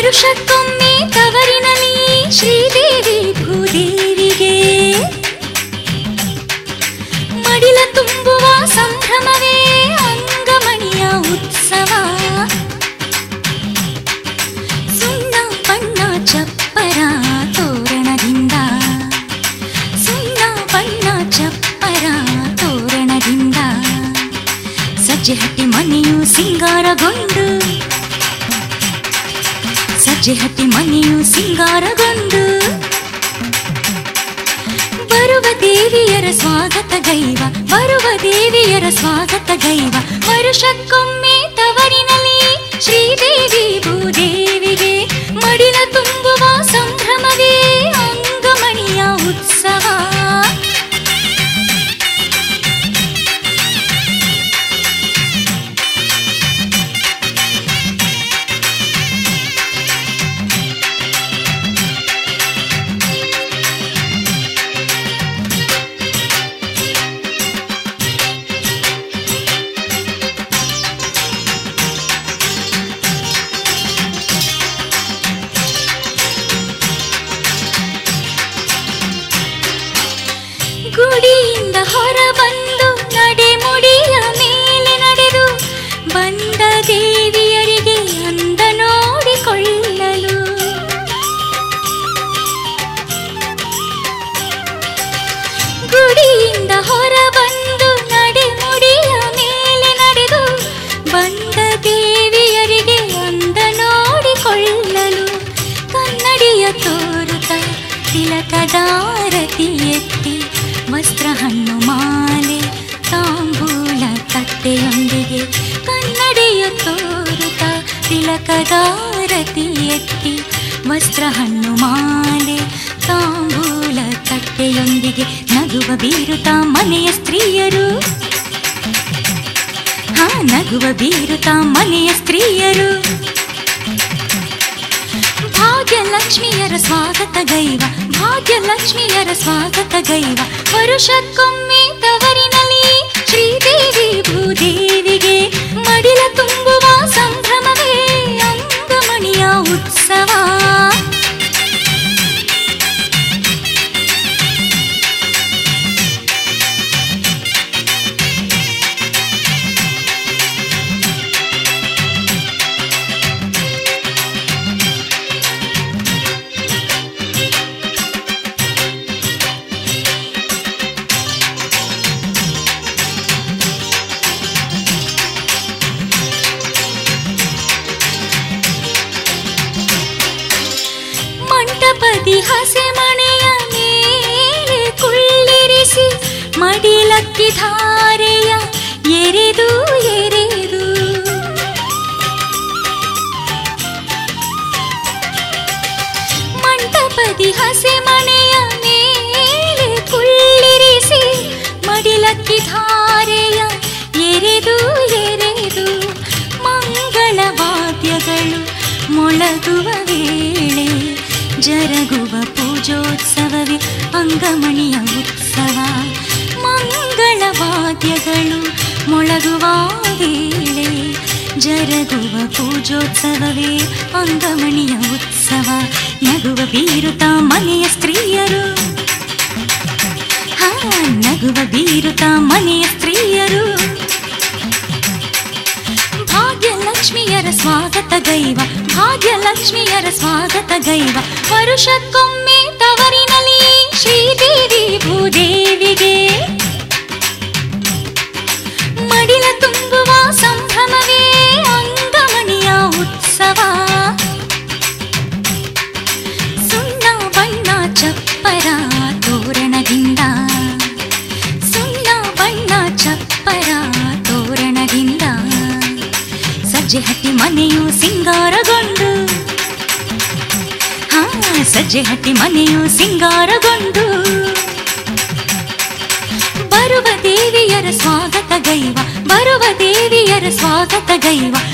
ವರುಷಕ್ಕೊಮ್ಮೆ ತವರಿನಲ್ಲಿ ಶ್ರೀದೇವಿ ಭೂದೇವಿಗೆ ಮಡಿಲ ತುಂಬುವ ಸಂಭ್ರಮವೇ ಅಂಗಮಣಿಯ ಉತ್ಸವ ಸುಣ್ಣ ಬಣ್ಣ ಚಪ್ಪರ ತೋರಣದಿಂದ ಸುಣ್ಣ ಬಣ್ಣ ಚಪ್ಪರ ತೋರಣದಿಂದ ಸಜ್ಜೆ ಹಟ್ಟಿ ಮನೆಯು ಸಿಂಗಾರಗೊಂಡು ಸಜ್ಜೆ ಹಟ್ಟಿ ಮನೆಯು ಸಿಂಗಾರಗೊಂಡು ಬರುವ ದೇವಿಯರ ಸ್ವಾಗತ ಗೈವ ಬರುವ ದೇವಿಯರ ಸ್ವಾಗತ ಗೈವ ವರುಷಕ್ಕೊಮ್ಮೆ ತವರಿನಲ್ಲಿ ಶ್ರೀದೇವಿ ಭೂದೇವಿಗೆ ಮಡಿಲ ತುಂಬುವ ಸಂಭ್ರಮವೇ ಅಂಗಮಣಿಯ ಉತ್ಸವ ಗುಡಿಯಿಂದ ಹೊರಬಂದು ನಡೆಮುಡಿಯ ಮೇಲೆ ನಡೆದು ಬಂದ ದೇವಿಯರಿಗೆ ಅಂದ ನೋಡಿಕೊಳ್ಳಲು ಗುಡಿಯಿಂದ ಹೊರಬಂದು ನಡೆಮುಡಿಯ ಮೇಲೆ ನಡೆದು ಬಂದ ದೇವಿಯರಿಗೆ ಅಂದ ನೋಡಿಕೊಳ್ಳಲು ಕನ್ನಡಿಯ ತೋರುತ್ತ ತಿಲಕದಾರತಿ ಎತ್ತಿ ವಸ್ತ್ರ ಹಣ್ಣು ಮಾಲೆ ತಾಂಬೂಲ ತಟ್ಟೆಯೊಂದಿಗೆ ಕನ್ನಡಿಯ ತೋರುತ್ತ ತಿಲಕದಾರತಿ ಎತ್ತಿ ವಸ್ತ್ರ ಹಣ್ಣು ಮಾಲೆ ತಾಂಬೂಲ ತಟ್ಟೆಯೊಂದಿಗೆ ನಗುವ ಬೀರುತ್ತ ಮನೆಯ ಸ್ತ್ರೀಯರು ಹಾ ನಗುವ ಬೀರುತ್ತ ಮನೆಯ ಸ್ತ್ರೀಯರು ಭಾಗ್ಯಲಕ್ಷ್ಮಿಯರ ಸ್ವಾಗತ ಗೈವ ಭಾಗ್ಯಲಕ್ಷ್ಮಿಯರ ಸ್ವಾಗತ ಗೈವ ವರುಷಕ್ಕೊಮ್ಮೆ ತವರಿನಲ್ಲಿ ಶ್ರೀದೇವಿ ಭೂದೇವಿಗೆ ಮಡಿಲ ತುಂಬುವ ಸಂಭ್ರಮವೇ ಅಂಗಮಣಿಯ ಉತ್ಸವ ಮಂಟಪದಿ ಹಸೆ ಮಣೆಯ ಮೇಲೆ ಕುಳ್ಳಿರಿಸಿ ಮಡಿಲಕ್ಕಿ ಧಾರೆಯ ಎರೆದು ಎರೆದು ಮಂಟಪದಿ ಹಸೆ ಮಣೆಯ ಮೇಲೆ ಕುಳ್ಳಿರಿಸಿ ಮಡಿಲಕ್ಕಿ ಧಾರೆಯ ಎರೆದು ಎರೆದು ಮಂಗಳ ವಾದ್ಯಗಳು ಮೊಳಗುವ ವೇಳೆ ಜರಗುವ ಪೂಜೋತ್ಸವವೇ ಅಂಗಮಣಿಯ ಉತ್ಸವ ಮಂಗಳ ವಾದ್ಯಗಳು ಮೊಳಗುವ ವೇಳೆ ಜರಗುವ ಪೂಜೋತ್ಸವವೇ ಅಂಗಮಣಿಯ ಉತ್ಸವ ನಗುವ ಬೀರುತ್ತ ಮನೆಯ ಸ್ತ್ರೀಯರು ಹಾ ನಗುವ ಬೀರುತ್ತ ಮನೆಯ ಸ್ತ್ರೀಯರು ಭಾಗ್ಯಲಕ್ಷ್ಮಿಯರ ಸ್ವಾಗತ ಗೈವ ಭಾಗ್ಯಲಕ್ಷ್ಮಿಯರ ಸ್ವಾಗತ ಗೈವ ವರುಷಕ್ಕೊಮ್ಮೆ ತವರಿನಲ್ಲಿ ಶ್ರೀದೇವಿ ಭೂದೇವಿಗೆ ಮಡಿಲ ತುಂಬುವ ಸಂಭ್ರಮವೇ ಅಂಗಮಣಿಯ ಉತ್ಸವ ಸುಣ್ಣ ಬಣ್ಣ ಚಪ್ಪರ ತೋರಣದಿಂದ ಸುಣ್ಣ ಬಣ್ಣ ಚಪ್ಪರ ತೋರಣದಿಂದ ಸಜ್ಜೆ ಹಟ್ಟಿ ಮನೆಯು ಸಿಂಗಾರಗೊಂಡು ಹಾ ಸಜ್ಜೆ ಹಟ್ಟಿ ಮನೆಯು ಸಿಂಗಾರಗೊಂಡು ಬರುವ ದೇವಿಯರ ಸ್ವಾಗತ ಗೈವ ಬರುವ ದೇವಿಯರ ಸ್ವಾಗತ ಗೈವ